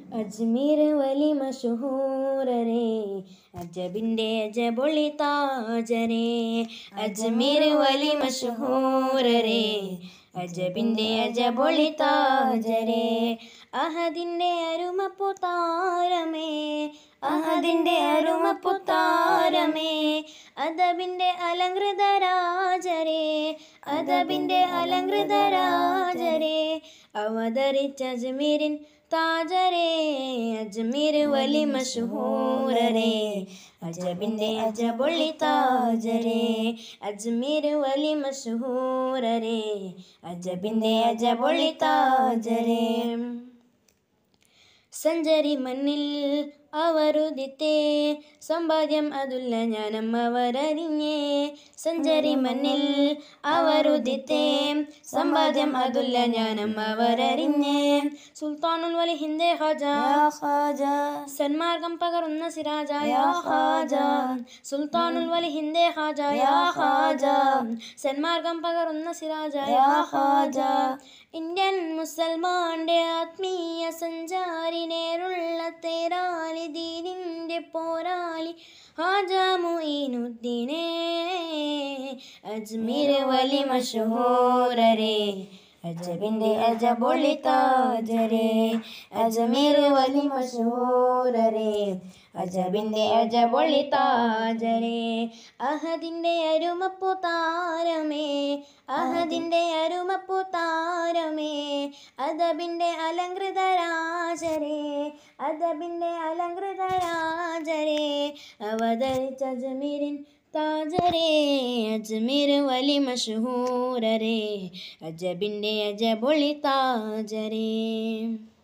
അജ്മീർ വലി മഷഹൂരരേ അജബിൻ്റെ അജബൊളി താജരേ അജ്മീർ വലി മഷഹൂരരേ അജബിൻ്റെ അജബൊളി താജരേ അഹദിൻ്റെ അരുമപ്പുതാരമേ അഹദിൻ്റെ അരുമപ്പുതാരമേ അദബിൻ്റെ അലങ്കൃത രാജരേ അദബിൻ്റെ അലങ്കൃത രാജരേ അവതരിച്ച അജ്മീരിൻ താജരേ അജ്മീർ വലി മഷഹൂരരേ അജബിൻ്റെ അജബൊളി താജരേ അജ്മീർ വലി മഷഹൂരരേ അജബിൻ്റെ അജബൊളി താജരേ സഞ്ചരി മണ്ണിൽ അവരുദിത്തേ സമ്പാദ്യം അതുല്ല ഞാനം അവരറിഞ്ഞേ സഞ്ചരി മണ്ണിൽ അവരുദിത്തേ സമ്പാദ്യം അതുല്ല ഞാനം അവരറിഞ്ഞേ സുൽത്താനുൽ വലി ഹിന്ദേ ഹാജ ഹാജ സന്മാർഗം പകരുന്ന സിരാജ യാ ഹാജ സുൽത്താനുൽ വലി ഹിന്ദേ ഹാജ യാ ഹാജ സന്മാർഗം പകരുന്ന സിരാജ യാ ഹാജ ഇന്ത്യൻ മുസൽമാന്റെ ആത്മീയ സഞ്ചാരി നേരുള്ള തേരാലി ദീനിന്റെ പോരാളി ഹാജ മുഈനുദ്ദീനേ അജ്മീർ വലി മഷഹൂരരേ അജബിൻ്റെ അജബൊളി താജരേ അജ്മീർ വലി മഷഹൂരരേ അജബിൻ്റെ അജബൊളി താജരേ അഹദിൻ്റെ അരുമപ്പു താരമേ അഹദിൻ്റെ അരുമപ്പു താരമേ അദബിൻ്റെ അലങ്കൃത രാജരേ അദബിൻ്റെ അലങ്കൃത രാജരേ അവതരിച്ച അജ്മീരിൻ താജരേ അജ്മീർ വലി മഷഹൂരരേ അജബിൻ്റെ അജബൊളി താജരേ